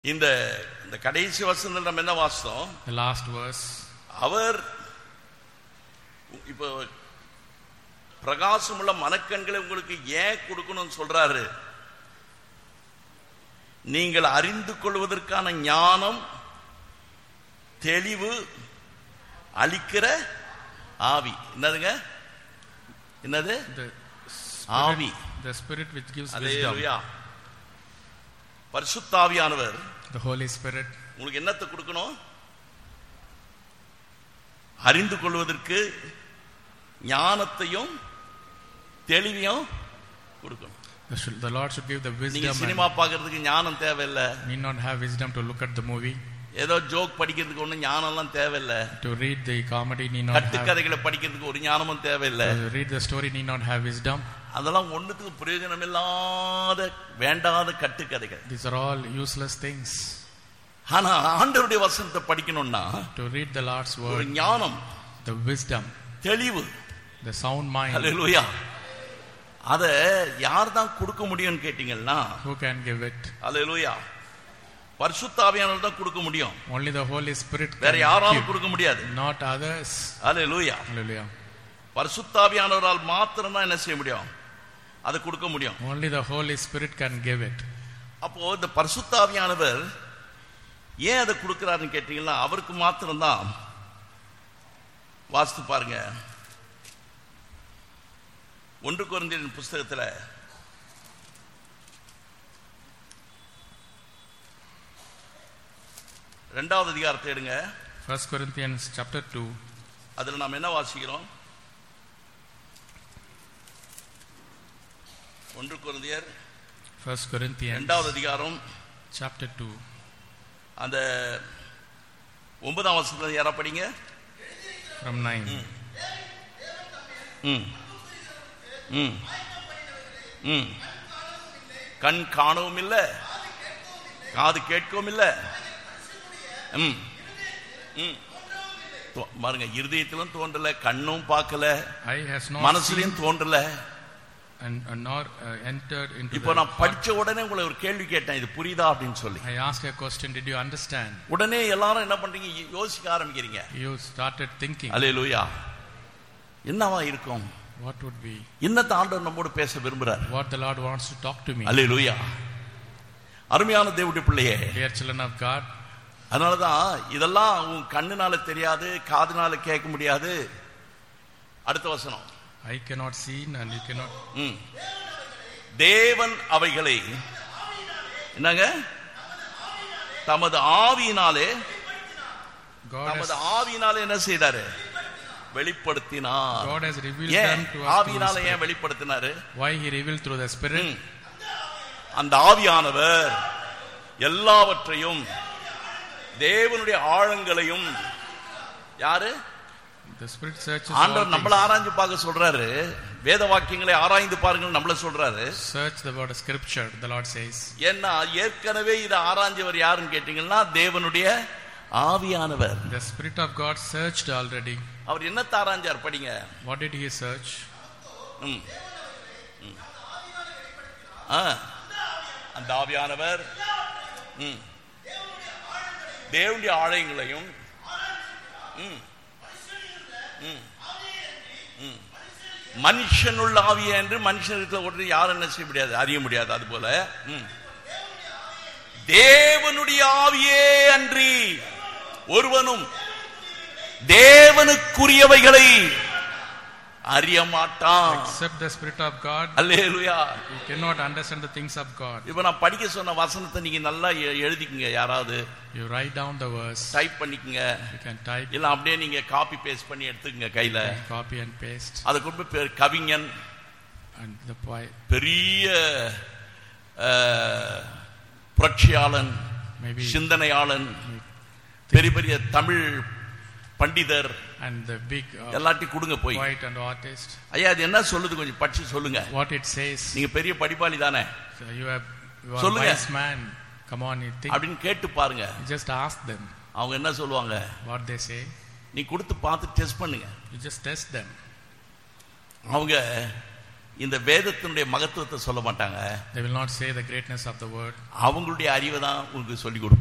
இந்த இந்த கடைசி வசனத்தில் நம்ம என்ன வாசித்தோம் The last verse. அவர் இப்போ பிரகாசமுள்ள மனக்கண்களை உங்களுக்கு ஏன் கொடுக்கணும்னு சொல்றாரு நீங்கள் அறிந்து கொள்வதற்கான ஞானம் தெளிவு அளிக்கிற ஆவி என்னதுங்க என்னது The ஆவி spirit, the spirit which gives wisdom. அல்லேலூயா பரிசுத்தாவியானவர் The Holy Spirit. உங்களுக்கு என்னத்தை கொடுக்கணும் அறிந்து கொள்வதற்கு ஞானத்தையும் தெளிவையும் கொடுக்கணும் The, sh- the Lord should give the நீங்க wisdom சினிமா பார்க்கறதுக்கு ஞானம் தேவையில்லை and need not have wisdom to look at the movie. ஏதோ ஜோக் படிக்கிறதுக்கு ஒன்றும் ஞானம்லாம் தேவையில்லை To read the comedy need not have. கட்டுக்கதைகளை படிக்கிறதுக்கு ஒரு ஞானமும் தேவையில்லை To read the story need not have wisdom. அதெல்லாம் ஒண்ணுத்துக்கு பிரயோஜனம் இல்லாத வேண்டாத கட்டுக்கதைகள் These are all useless things. ஆனா ஆண்டவருடைய வசனத்தை படிக்கணும்னா To read the Lord's ஒரு word, ஞானம் the wisdom, தெளிவு the sound mind. அல்லேலூயா அத யார் தான் கொடுக்க முடியும்னு கேட்டீங்கன்னா Who can give it? அல்லேலூயா பரிசுத்தாவியானவர் தான் கொடுக்க முடியும் Only the Holy Spirit வேற can யாராலும் give, கொடுக்க முடியாது not others. Hallelujah Hallelujah. பரிசுத்தாவியானவரால் மாத்திரம் தான் என்ன செய்ய முடியும் அதை கொடுக்க முடியும் Only the Holy Spirit can give it. அப்போ இந்த பரிசுத்தாவியானவர் ஏன் அதை கொடுக்கிறாருன்னு கேட்டீங்கன்னா அவருக்கு மாத்திரம்தான் வாசித்து பாருங்க ஒன்று குழந்தையின் புஸ்தகத்துல ரெண்டாவது அதிகாரத்தை எடுங்க First Corinthians chapter 2, அதுல நாம் என்ன வாசிக்கிறோம் ஒன்று குழந்தையர் First Corinthians ரெண்டாவது அதிகாரம் chapter 2, அந்த ஒன்பதாம் வருஷத்துல யாரா படிங்க from 9. ம் ம் ம் கண் காணவும் இல்லை காது கேட்கவும் இல்லை ம் ம் தோ- பாருங்க இருதயத்திலும் தோன்றல கண்ணும் பார்க்கல Eye has not மனசுலயும் தோன்றல seen and, and nor uh, entered into இப்போ the நான் heart. படிச்ச உடனே உங்களை ஒரு கேள்வி கேட்டேன் இது புரியுதா அப்படின்னு சொல்லி I asked a question, did you understand? உடனே எல்லாரும் என்ன பண்றீங்க யோ- யோசிக்க ஆரம்பிக்கிறீங்க You started thinking, அலே லூயா என்னவா இருக்கும் what would be, என்னத்த ஆண்டவர் நம்மோடு பேச விரும்புறார் what the Lord wants to talk to me. அலே லூயா அருமையான தேவனுடைய பிள்ளையே Dear children of God, அதனாலதான் இதெல்லாம் உன் கண்ணுனால தெரியாது காதுனால கேட்க முடியாது அடுத்த வசனம் I cannot see and you cannot, ம். தேவன் அவைகளை என்னங்க தமது ஆவியினாலே God தமது has, ஆவியினாலே என்ன செய்தாரு வெளிப்படுத்தினார் God has revealed ஏன் them to us through ஆவியினால the ஏன் Spirit. வெளிப்படுத்தினாரு Why He revealed through the Spirit? ம். அந்த ஆவியானவர் எல்லாவற்றையும் தேவனுடைய ஆழங்களையும் யாரு The Spirit searches ஆண்டவர் all நம்மள things. ஆராய்ஞ்சு பார்க்க சொல்றாரு வேத வாக்கியங்களை ஆராய்ந்து பாருங்கள் நம்மள சொல்றாரு Search the word of Scripture, the Lord says. ஏன்னா ஏற்கனவே இதை ஆராய்ஞ்சவர் யாருன்னு கேட்டீங்கன்னா தேவனுடைய ஆவியானவர் The Spirit of God searched already. அவர் என்னத்தை ஆராய்ஞ்சார் படிங்க What did He search? ம். ம். ஆ. அந்த ஆவியானவர் ம். தேவனுடைய ஆலயங்களையும் ம். ம். ம். மனுஷனுள்ள ஆவிய என்று மனுஷனுக்கு ஒன்று யாரும் என்ன செய்ய முடியாது அறிய முடியாது அது போல ம். தேவனுடைய ஆவியே அன்றி ஒருவனும் தேவனுக்குரியவைகளை அறிய மாட்டான் Except the Spirit of God, hallelujah you cannot understand the things of God. இப்ப நான் படிக்க சொன்ன வசனத்தை நீங்க நல்லா எ- எழுதிக்கங்க யாராவது You write down the verse, type பண்ணிக்கங்க you can type, இல்ல அப்படியே நீங்க காப்பி பேஸ்ட் பண்ணி எடுத்துக்கங்க கையில copy and paste, அதை கொண்டு போய் பெ- கவிஞன் and the poet, பெரிய அஹ், புரட்சியாளன் maybe, சிந்தனையாளன் பெரிய பெரிய தமிழ் பண்டிதர் and the big uh, எல்லாத்தையும் கொடுங்க போய் poet and artist. ஐயா அது என்ன சொல்லுது கொஞ்சம் படிச்சு சொல்லுங்க What it says, நீங்க பெரிய படிப்பாளி தானே so you have, you are a சொல்லுங்க. wise man. Come on, you think. அப்படின்னு கேட்டு பாருங்க Just ask them அவங்க என்ன சொல்லுவாங்க what they say. நீ கொடுத்து பார்த்து டெஸ்ட் பண்ணுங்க You just test them. அவங்க இந்த வேதத்தினுடைய மகத்துவத்தை சொல்ல மாட்டாங்க They will not say the greatness of the word. அவங்களுடைய அறிவை தான் உங்களுக்கு சொல்லிக் கொடுப்பாங்க